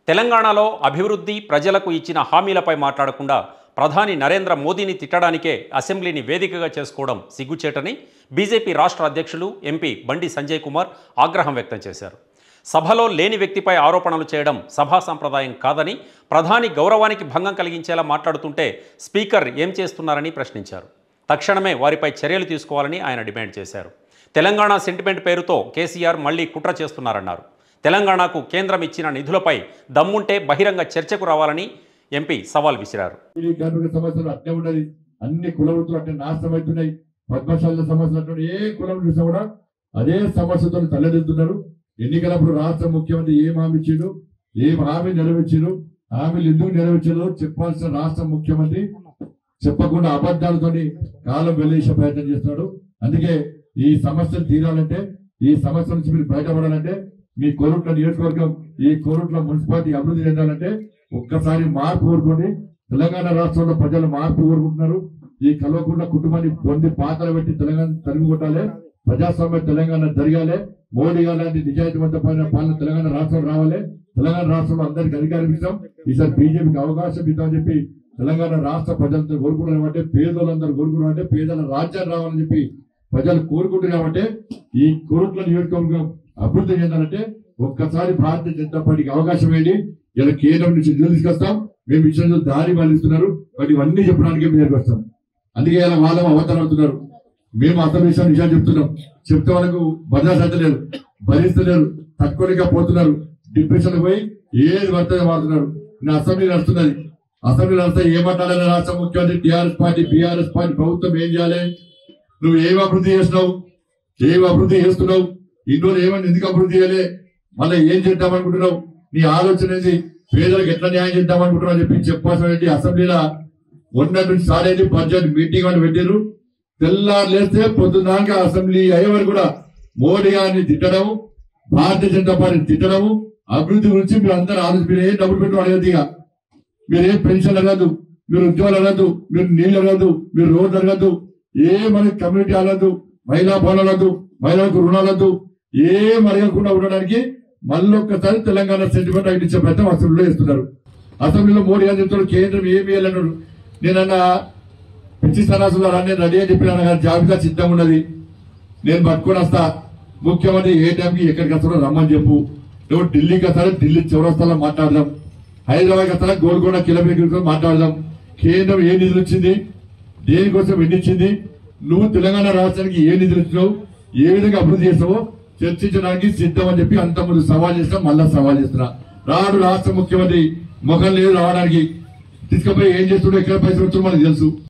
తెలంగాణలో అభివృద్ధి ప్రజలకు ఇచ్చిన హామీలపై మాట్లాడకుండా ప్రధాని నరేంద్ర మోదీని తిట్టడానికే అసెంబ్లీని వేదికగా చేసుకోవడం సిగ్గుచేటని బీజేపీ రాష్ట్ర అధ్యక్షులు ఎంపీ బండి సంజయ్ కుమార్ ఆగ్రహం వ్యక్తం చేశారు సభలో లేని వ్యక్తిపై ఆరోపణలు చేయడం సభా సంప్రదాయం కాదని ప్రధాని గౌరవానికి భంగం కలిగించేలా మాట్లాడుతుంటే స్పీకర్ ఏం చేస్తున్నారని ప్రశ్నించారు తక్షణమే వారిపై చర్యలు తీసుకోవాలని ఆయన డిమాండ్ చేశారు తెలంగాణ సెంటిమెంట్ పేరుతో కేసీఆర్ మళ్లీ కుట్ర చేస్తున్నారన్నారు తెలంగాణకు కేంద్రం ఇచ్చిన నిధులపై దమ్ముంటే బహిరంగ చర్చకు రావాలని ఎంపీ సవాల్ విసిరారు ఈ కార్మిక సమస్యలు అట్లే ఉన్నది అన్ని కుల వృత్తులు అట్లే నాశనం అవుతున్నాయి పద్మశాల సమస్యలు అటువంటి ఏ కులం చూసినా కూడా అదే సమస్యతో తలెత్తుతున్నారు ఎన్నికలప్పుడు రాష్ట్ర ముఖ్యమంత్రి ఏం హామీ ఇచ్చిండు ఏం హామీ నెరవేర్చిండు హామీలు ఎందుకు నెరవేర్చారో చెప్పాల్సిన రాష్ట్ర ముఖ్యమంత్రి చెప్పకుండా అబద్ధాలతోని కాలం వెల్లేసే ప్రయత్నం చేస్తున్నాడు అందుకే ఈ సమస్యలు తీరాలంటే ఈ సమస్య నుంచి మీరు బయటపడాలంటే మీ కోరుట్ల నియోజకవర్గం ఈ కోరుట్ల మున్సిపాలిటీ అభివృద్ధి చెందాలంటే ఒక్కసారి మార్పు కోరుకోండి తెలంగాణ రాష్ట్రంలో ప్రజలు మార్పు కోరుకుంటున్నారు ఈ కల్వకుండా కుటుంబాన్ని పొంది పాతలు పెట్టి తెలంగాణ తరిమి కొట్టాలి ప్రజాస్వామ్య తెలంగాణ జరగాలి మోడీ గారు లాంటి నిజాయితీవంతమైన పాలన తెలంగాణ రాష్ట్రం రావాలి తెలంగాణ రాష్ట్రంలో అందరికి అధికారం ఇస్తాం ఈసారి బీజేపీకి అవకాశం ఇద్దామని చెప్పి తెలంగాణ రాష్ట్ర ప్రజలతో కోరుకుంటున్నారు కాబట్టి పేదలందరూ కోరుకుంటున్నారు అంటే పేదల రాజ్యాన్ని రావాలని చెప్పి ప్రజలు కోరుకుంటున్నారు కాబట్టి ఈ కోరుట్ల నియోజకవర్గం అభివృద్ధి చెందాలంటే ఒక్కసారి భారతీయ జనతా పార్టీకి అవకాశం వేయండి ఇలా కేంద్రం నుంచి నిధులు తీసుకొస్తాం మేము ఇచ్చిన దారి మళ్ళిస్తున్నారు బట్ ఇవన్నీ చెప్పడానికి మేము దగ్గరికి వస్తాం అందుకే ఇలా వాళ్ళం అవతరం అవుతున్నారు మేము అర్థం విషయం విషయాలు చెప్తున్నాం చెప్తే వాళ్ళకు భద్రత లేదు భరిస్తలేరు తట్టుకోలేకపోతున్నారు డిప్రెషన్ పోయి ఏది పడితే వాడుతున్నారు నేను అసెంబ్లీ నడుస్తున్నది అసెంబ్లీ నడిస్తే ఏమంటారని రాష్ట్ర ముఖ్యమంత్రి టిఆర్ఎస్ పార్టీ బీఆర్ఎస్ పార్టీ ప్రభుత్వం ఏం చేయాలి నువ్వు ఏం అభివృద్ధి చేస్తున్నావు ఏం అభివృద్ధి చేస్తున్నావు ఇన్నోరు ఏమని ఎందుకు అభివృద్ధి చేయలే మళ్ళీ ఏం చేద్దామనుకుంటున్నావు నీ ఆలోచన ఏంది పేదలకు ఎట్లా న్యాయం చేద్దామనుకుంటున్నావు అని చెప్పి చెప్పాల్సిన అసెంబ్లీలో మొన్న నుంచి స్టార్ట్ అయింది బడ్జెట్ మీటింగ్ అని పెట్టారు తెల్లారు లేస్తే పొద్దున్నాక అసెంబ్లీ అయ్యే వరకు కూడా మోడీ గారిని తిట్టడం భారతీయ జనతా పార్టీని తిట్టడము అభివృద్ధి గురించి మీరు అందరూ ఆలోచన మీరు ఏం డబ్బులు పెట్టి అడగదు ఇక మీరు ఏం పెన్షన్ అడగదు మీరు ఉద్యోగాలు అడగదు మీరు నీళ్ళు అడగదు మీరు రోడ్లు అడగదు ఏ మనకి కమ్యూనిటీ అడగదు మహిళా భవనాలు అడగదు మహిళలకు రుణాలు వద్దు ఏం అడగకుండా ఉండడానికి మళ్ళీ ఒక్కసారి తెలంగాణ సెంటిమెంట్ ఆయన ఇచ్చే ప్రయత్నం అసెంబ్లీలో చేస్తున్నారు అసెంబ్లీలో మోడీ గారు చెప్తాడు కేంద్రం ఏమి వేయాలన్నాడు నేనన్నా పిచ్చి సన్నాసులు నేను రెడీ అని చెప్పిన కానీ జాబితా సిద్ధంగా ఉన్నది నేను పట్టుకొని వస్తా ముఖ్యమంత్రి ఏ టైంకి ఎక్కడికి వస్తాడో రమ్మని చెప్పు నువ్వు ఢిల్లీకి వస్తాడో ఢిల్లీ చౌరస్తాలో మాట్లాడదాం హైదరాబాద్ వస్తాడో గోల్కొండ కిలోమీటర్ మాట్లాడదాం కేంద్రం ఏ నిధులు ఇచ్చింది దేనికోసం ఎన్ని ఇచ్చింది నువ్వు తెలంగాణ రాష్ట్రానికి ఏ నిధులు ఇచ్చినావు ఏ విధంగా అభివృద్ధి చేస్తావో చర్చించడానికి సిద్ధం అని చెప్పి అంత ముందు సవాల్ చేసినా మళ్ళా సవాల్ చేస్తున్నా రాడు రాష్ట్ర ముఖ్యమంత్రి ముఖం లేదు రావడానికి తీసుకుపోయి ఏం చేస్తుండో ఎక్కడ పైసలు వచ్చో మనకు తెలుసు